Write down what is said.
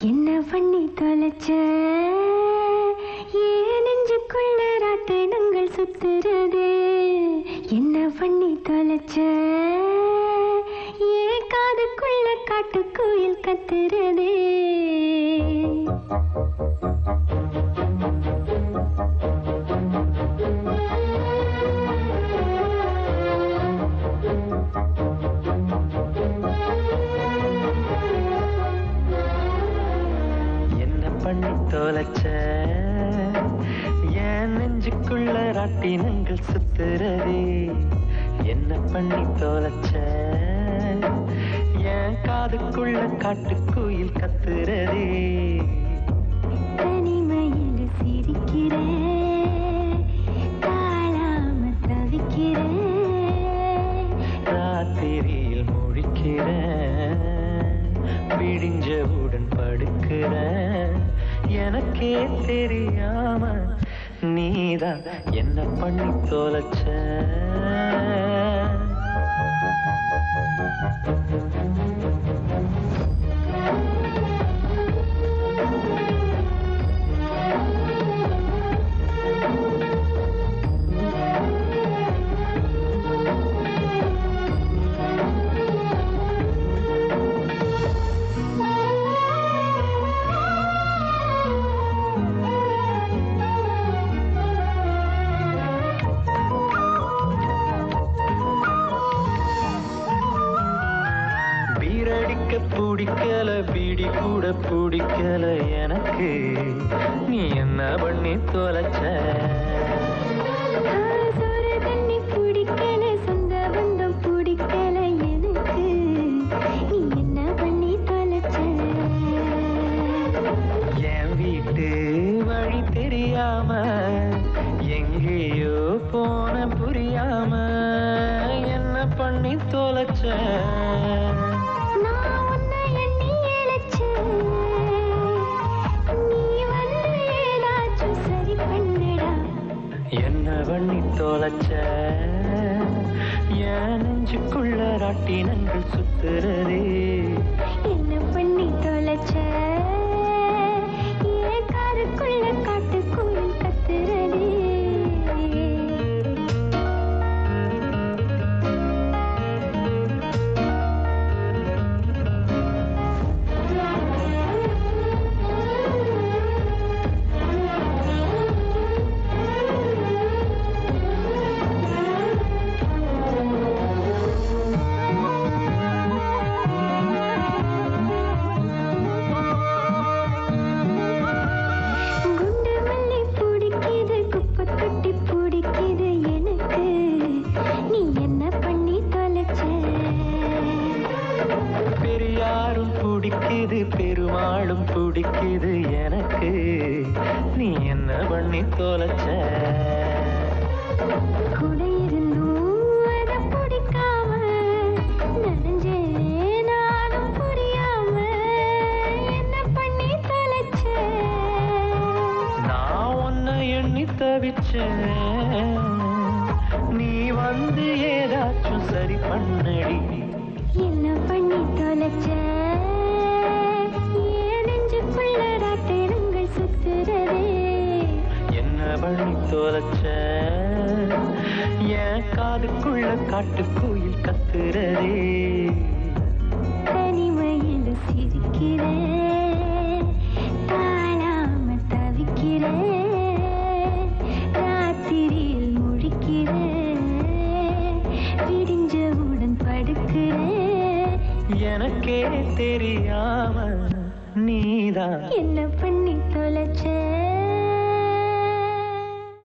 என்ன பண்ணி தொலைச்ச ஏன் நெஞ்சுக்குள்ள ராட்டினங்கள் சுத்துறது என்ன பண்ணி தொலைச்ச ஏன் காதுக்குள்ள காட்டுக்குயில் கத்துறது என்ன பண்ணி தொலைச்ச என் நெஞ்சுக்குள்ள ராட்டினங்கள் சுத்துறதே என்ன பண்ணி தொலைச்ச என் காதுக்குள்ள காட்டுக்குயில் கத்துறதே தனிமையில் சிரிக்கிறேன் தாழாம தவிக்கிறேன் ராத்திரியில் முழிக்கிறேன் விடிஞ்சவுடன் படுக்கிறேன் எனக்கே தெரியாம நீதான் என்ன பண்ணி தொலைச்ச பீரடிக்க பிடிக்கல பீடி கூட பிடிக்கல எனக்கு நீ என்ன பண்ணி தொலைச்ச சோறு தண்ணி பிடிக்கல சொந்த பந்தம் பிடிக்கல எனக்கு நீ என்ன பண்ணி தொலைச்ச என் வீட்டு வழி தெரியாம எங்கேயோ போன புரியாம என்ன பண்ணி தொலைச்ச நான் உன்னை எண்ணி இழைச்சேன். நீ வந்து ஏதாச்சும் சரி பண்ணுடா. என்ன பண்ணி தொலைச்ச என் நெஞ்சுக்குள்ள ராட்டினங்கள் சுத்துறதே என்ன பண்ணி தொலைச்ச? என் காதுக்குள்ள காட்டுக்குயில் கத்துறதே. குண்டு மல்லி பிடிக்குது, குப்பை தொட்டி பிடிக்குது எனக்கு. நீ என்ன பண்ணி தொலைச்ச பெரியாரும் பிடிக்குது பெருமாளும் பிடிக்குது எனக்கு நீ என்ன பண்ணி தொலைச்ச கூட இருந்தும் அத பிடிக்காம நனைஞ்சேன் நானும் புரியாம என்ன பண்ணி தொலைச்ச நான் உன்னை எண்ணி தவிச்சேன் நீ வந்து ஏதாச்சும் சரி பண்ணடி என்ன பண்ணி தொலைச்ச ஏன் நெஞ்சுக்குள்ள ராட்டினங்கள் சுத்துறதே என்ன பண்ணி தொலைச்ச என் காதுக்குள்ள காட்டுக்குயில் கத்துறதே தனிமையில் சிரிக்கிறேன் தாழாம தவிக்கிறேன் ராத்திரியில் முழிக்கிறேன் விடிஞ்சவுடன் படுக்கிறேன் எனக்கே தெரியாம நீதான் என்ன பண்ணி தொலைச்ச